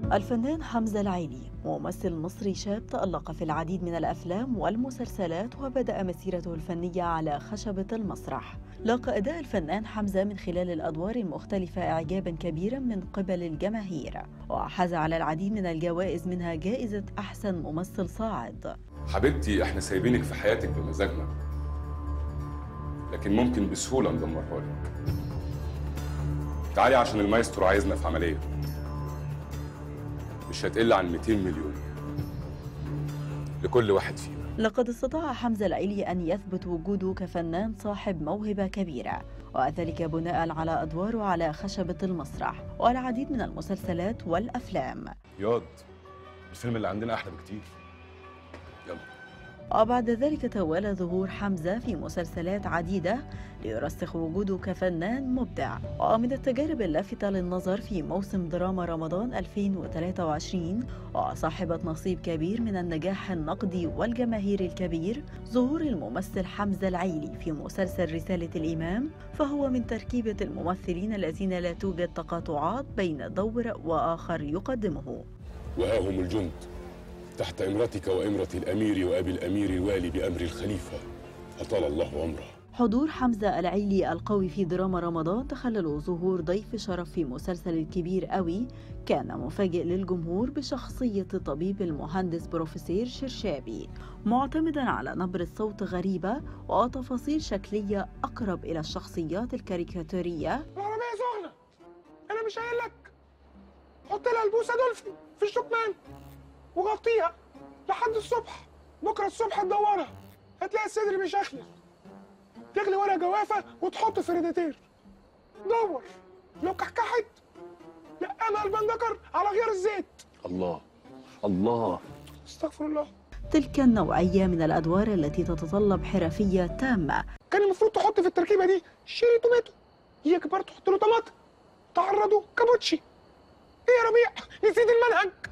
الفنان حمزة العيلي ممثل مصري شاب تألق في العديد من الأفلام والمسلسلات وبدأ مسيرته الفنية على خشبة المسرح لاقى أداء الفنان حمزة من خلال الأدوار المختلفة إعجابا كبيرا من قبل الجماهير وحاز على العديد من الجوائز منها جائزة أحسن ممثل صاعد حبيبتي احنا سايبينك في حياتك بمزاجنا لكن ممكن بسهولة ندمرها لك تعالي عشان المايسترو عايزنا في عملية مش هتقل عن 200 مليون لكل واحد فينا لقد استطاع حمزة العيلي أن يثبت وجوده كفنان صاحب موهبة كبيرة وذلك بناء على أدواره على خشبة المسرح والعديد من المسلسلات والأفلام ياض الفيلم اللي عندنا أحلى بكتير يلا وبعد ذلك توالى ظهور حمزة في مسلسلات عديدة ليرسخ وجوده كفنان مبدع ومن التجارب اللافتة للنظر في موسم دراما رمضان 2023 وصاحبة نصيب كبير من النجاح النقدي والجماهيري الكبير ظهور الممثل حمزة العيلي في مسلسل رسالة الإمام فهو من تركيبة الممثلين الذين لا توجد تقاطعات بين دور وآخر يقدمه وها هم الجند تحت إمرتك وإمرة الأمير وأبي الأمير الوالي بأمر الخليفة أطال الله عمره حضور حمزة العيلي القوي في دراما رمضان تخلل ظهور ضيف شرف في مسلسل الكبير قوي كان مفاجئ للجمهور بشخصية الطبيب المهندس بروفيسور شرشابي معتمدا على نبرة صوت غريبة وتفاصيل شكلية أقرب إلى الشخصيات الكاريكاتورية العربية سخنة أنا مش قايل لك حط لها البوسة دولفين في الشكمان وغطيها لحد الصبح بكرة الصبح تدورها هتلاقي الصدر بيشخلل تغلي ورق جوافة وتحط فريداتير دور لو كحكحت لقانا البندكر على غير الزيت الله الله استغفر الله تلك النوعية من الأدوار التي تتطلب حرفية تامة كان المفروض تحط في التركيبة دي شيري توماتو يكبر تحط له طماطم تعرضه كابوتشي ايه يا ربيع نسيت المنهج